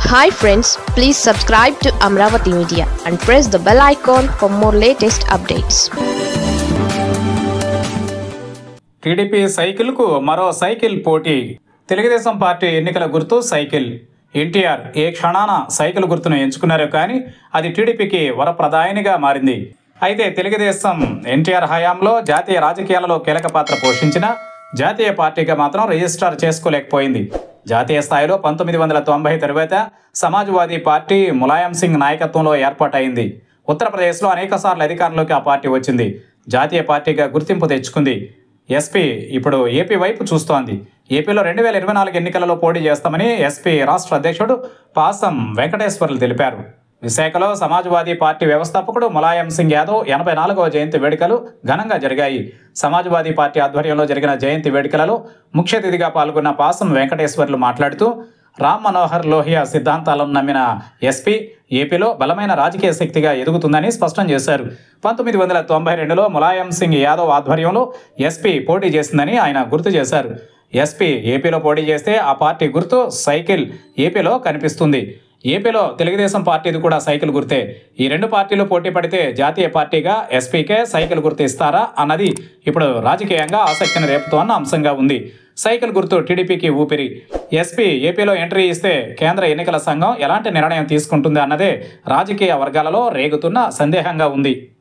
hi friends please subscribe to Amaravati media and press the bell icon for more latest updates TDP సైకిల్కు మరో cycle పోటీ Telugu Desam party ఎన్నికల గుర్తు cycle NTR ఏ క్షణాన cycle గుర్తును ఎంచుకున్నారో కానీ అది టీడీపీకి వరప్రదాయనిగా మారింది అయితే తెలుగుదేశం ఎన్టీఆర్ హయాంలో జాతీయ రాజకీయాలలో కీలక పాత్ర పోషించిన జాతీయ పార్టీగా మాత్రం రిజిస్టర్ చేసుకోలేకపోయింది జాతీయ స్థాయిలో పంతొమ్మిది వందల తొంభై తరువాత సమాజ్వాదీ పార్టీ ములాయం సింగ్ నాయకత్వంలో ఏర్పాటైంది ఉత్తరప్రదేశ్లో అనేక సార్లు అధికారంలోకి ఆ పార్టీ వచ్చింది జాతీయ పార్టీగా గుర్తింపు తెచ్చుకుంది ఎస్పీ ఇప్పుడు ఏపీ వైపు చూస్తోంది ఏపీలో రెండు వేల ఇరవై నాలుగు ఎన్నికలలో పోటీ చేస్తామని ఎస్పీ రాష్ట్ర అధ్యక్షుడు పాసం వెంకటేశ్వర్లు తెలిపారు విశాఖలో సమాజ్వాదీ పార్టీ వ్యవస్థాపకుడు ములాయం సింగ్ యాదవ్ ఎనభై నాలుగవ జయంతి వేడుకలు ఘనంగా జరిగాయి సమాజ్వాదీ పార్టీ ఆధ్వర్యంలో జరిగిన జయంతి వేడుకలలో ముఖ్య అతిథిగా పాల్గొన్న పాసం వెంకటేశ్వర్లు మాట్లాడుతూ రామ్ మనోహర్ లోహియా సిద్ధాంతాలను నమ్మిన ఎస్పీ ఏపీలో బలమైన రాజకీయ శక్తిగా ఎదుగుతుందని స్పష్టం చేశారు పంతొమ్మిది వందల తొంభై రెండులో ములాయం సింగ్ యాదవ్ ఆధ్వర్యంలో ఎస్పీ పోటీ చేసిందని ఆయన గుర్తు చేశారు ఎస్పీ ఏపీలో పోటీ చేస్తే ఆ పార్టీ గుర్తు సైకిల్ ఏపీలో కనిపిస్తుంది ఏపీలో తెలుగుదేశం పార్టీది కూడా సైకిల్ గుర్తే ఈ రెండు పార్టీలు పోటీ పడితే జాతీయ పార్టీగా ఎస్పీకే సైకిల్ గుర్తు ఇస్తారా అన్నది ఇప్పుడు రాజకీయంగా ఆసక్తిని రేపుతోన్న అంశంగా ఉంది సైకిల్ గుర్తు టీడీపీకి ఊపిరి ఎస్పీ ఏపీలో ఎంట్రీ ఇస్తే కేంద్ర ఎన్నికల సంఘం ఎలాంటి నిర్ణయం తీసుకుంటుంది అన్నదే రాజకీయ వర్గాలలో రేగుతున్న సందేహంగా ఉంది